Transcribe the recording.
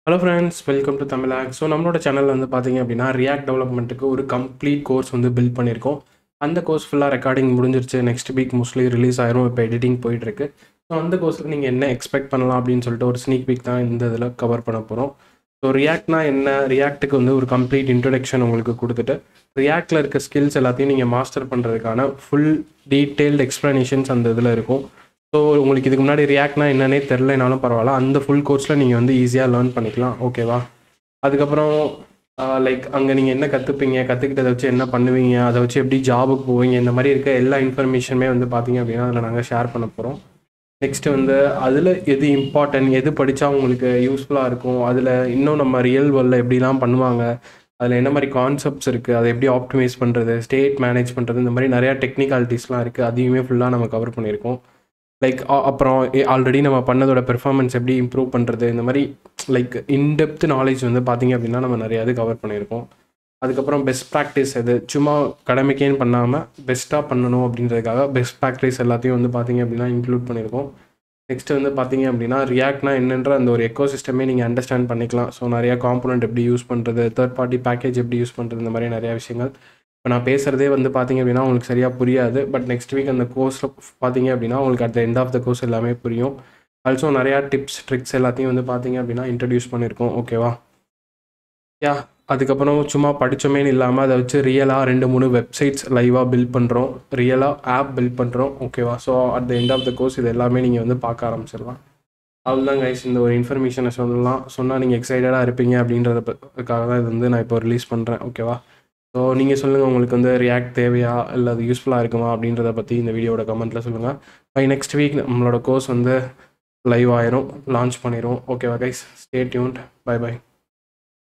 hello friends welcome to தமிழாக் so நம்மளோட சேனலில் வந்து பார்த்தீங்க அப்படின்னா ரியாக்ட் டெவலப்மெண்ட்டுக்கு ஒரு கம்ப்ளீட் கோர்ஸ் வந்து பில்ட் பண்ணியிருக்கோம் அந்த கோர்ஸ் ஃபுல்லாக ரெக்கார்டிங் முடிஞ்சிருச்சு நெக்ஸ்ட் வீக் மோஸ்ட்லி ரிலீஸ் ஆயிரும் இப்போ எடிட்டிங் போயிட்டுருக்கு ஸோ அந்த கோர்ஸில் நீங்கள் என்ன எக்ஸ்பெக்ட் பண்ணலாம் அப்படின்னு சொல்லிட்டு ஒரு ஸ்னீக் வீக் தான் இந்த இதில் கவர் பண்ண போகிறோம் ஸோ ரியாக்ட்னா என்ன ரியாக்ட்டுக்கு வந்து ஒரு கம்ப்ளீட் இன்ட்ரொடக்ஷன் உங்களுக்கு கொடுத்துட்டு ரியாக்டில் இருக்க ஸ்கில்ஸ் எல்லாத்தையும் நீங்கள் மாஸ்டர் பண்ணுறதுக்கான ஃபுல் டீட்டெயில்டு எக்ஸ்ப்ளனேஷன்ஸ் அந்த இதில் இருக்கும் ஸோ உங்களுக்கு இதுக்கு முன்னாடி ரியாக்ட்னா என்னன்னே தெரிலனாலும் பரவாயில்ல அந்த ஃபுல் கோர்ஸில் நீங்கள் வந்து ஈஸியாக லேர்ன் பண்ணிக்கலாம் ஓகேவா அதுக்கப்புறம் லைக் அங்கே நீங்கள் என்ன கற்றுப்பீங்க கற்றுக்கிட்டதை வச்சு என்ன பண்ணுவீங்க அதை வச்சு எப்படி ஜாபுக்கு போவீங்க இந்த மாதிரி இருக்க எல்லா இன்ஃபர்மேஷனுமே வந்து பார்த்தீங்க அப்படின்னா அதில் நாங்கள் ஷேர் பண்ண போகிறோம் நெக்ஸ்ட் வந்து அதில் எது இம்பார்ட்டன்ட் எது படித்தா உங்களுக்கு யூஸ்ஃபுல்லாக இருக்கும் அதில் இன்னும் நம்ம ரியல் வேர்ல்டில் எப்படிலாம் பண்ணுவாங்க அதில் என்ன மாதிரி கான்செப்ட்ஸ் இருக்குது அதை எப்படி ஆப்டிமைஸ் பண்ணுறது ஸ்டேட் மேனேஜ் பண்ணுறது இந்த மாதிரி நிறையா டெக்னிக்காலிட்டிஸ்லாம் இருக்குது அதையுமே ஃபுல்லாக நம்ம கவர் பண்ணியிருக்கோம் லைக் அப்புறம் ஆல்ரெடி நம்ம பண்ணதோட பெர்ஃபார்மன்ஸ் எப்படி இம்ப்ரூவ் பண்ணுறது இந்த மாதிரி லைக் இன்டெப்த் நாலேஜ் வந்து பார்த்திங்க அப்படின்னா நம்ம நிறையா இது கவர் பண்ணியிருக்கோம் அதுக்கப்புறம் பெஸ்ட் ப்ராக்டிஸ் எது சும்மா கடமைக்கேன்னு பண்ணாமல் பெஸ்ட்டாக பண்ணணும் அப்படின்றதுக்காக பெஸ்ட் ப்ராக்டிஸ் எல்லாத்தையும் வந்து பார்த்திங்க அப்படின்னா இன்க்ளூட் பண்ணியிருக்கோம் நெக்ஸ்ட் வந்து பார்த்தீங்க அப்படின்னா ரியாக்ட்னா என்னன்ற அந்த ஒரு எக்கோ சிஸ்டமே நீங்கள் அண்டர்ஸ்டாண்ட் பண்ணிக்கலாம் ஸோ நிறையா காம்பனண்ட் எப்படி யூஸ் பண்ணுறது தேர்ட் பார்ட்டி பேக்கேஜ் எப்படி யூஸ் பண்ணுறது இந்த மாதிரி நிறையா விஷயங்கள் இப்போ நான் பேசுகிறதே வந்து பார்த்தீங்க அப்படின்னா உங்களுக்கு சரியாக புரியாது பட் நெக்ஸ்ட் வீக் அந்த கோர்ஸில் பார்த்தீங்க அப்படின்னா உங்களுக்கு at the end of the course எல்லாமே புரியும் ஆல்சோ நிறையா டிப்ஸ் ட்ரிக்ஸ் எல்லாத்தையும் வந்து பார்த்தீங்க அப்படின்னா இன்ட்ரடியூஸ் பண்ணியிருக்கோம் ஓகேவா யா அதுக்கப்புறம் சும்மா படித்தோமேனு இல்லாமல் அதை வச்சு ரியலாக ரெண்டு மூணு வெப்சைட்ஸ் லைவாக பில்ட் பண்ணுறோம் ரியலாக ஆப் பில்ட் பண்ணுறோம் ஓகேவா so at the end of the course இது எல்லாமே நீங்கள் வந்து பார்க்க ஆரம்பிச்சிடலாம் அவ்வளோதான் கைஸ் இந்த ஒரு இன்ஃபர்மேஷனை சொல்லலாம் சொன்னால் நீங்கள் எக்ஸைட்டடாக இருப்பீங்க அப்படின்றதுக்காக தான் இது வந்து நான் இப்போ ரிலீஸ் பண்ணுறேன் ஓகேவா ஸோ நீங்கள் சொல்லுங்கள் உங்களுக்கு வந்து ரியாக்ட் தேவையா இல்லை அது யூஸ்ஃபுல்லாக இருக்குமா அப்படின்றத பற்றி இந்த வீடியோட கமெண்ட்டில் சொல்லுங்கள் பை நெக்ஸ்ட் வீக் நம்மளோட கோர்ஸ் வந்து லைவ் ஆயிரும் லான்ச் பண்ணிடும் ஓகேவா guys stay tuned bye by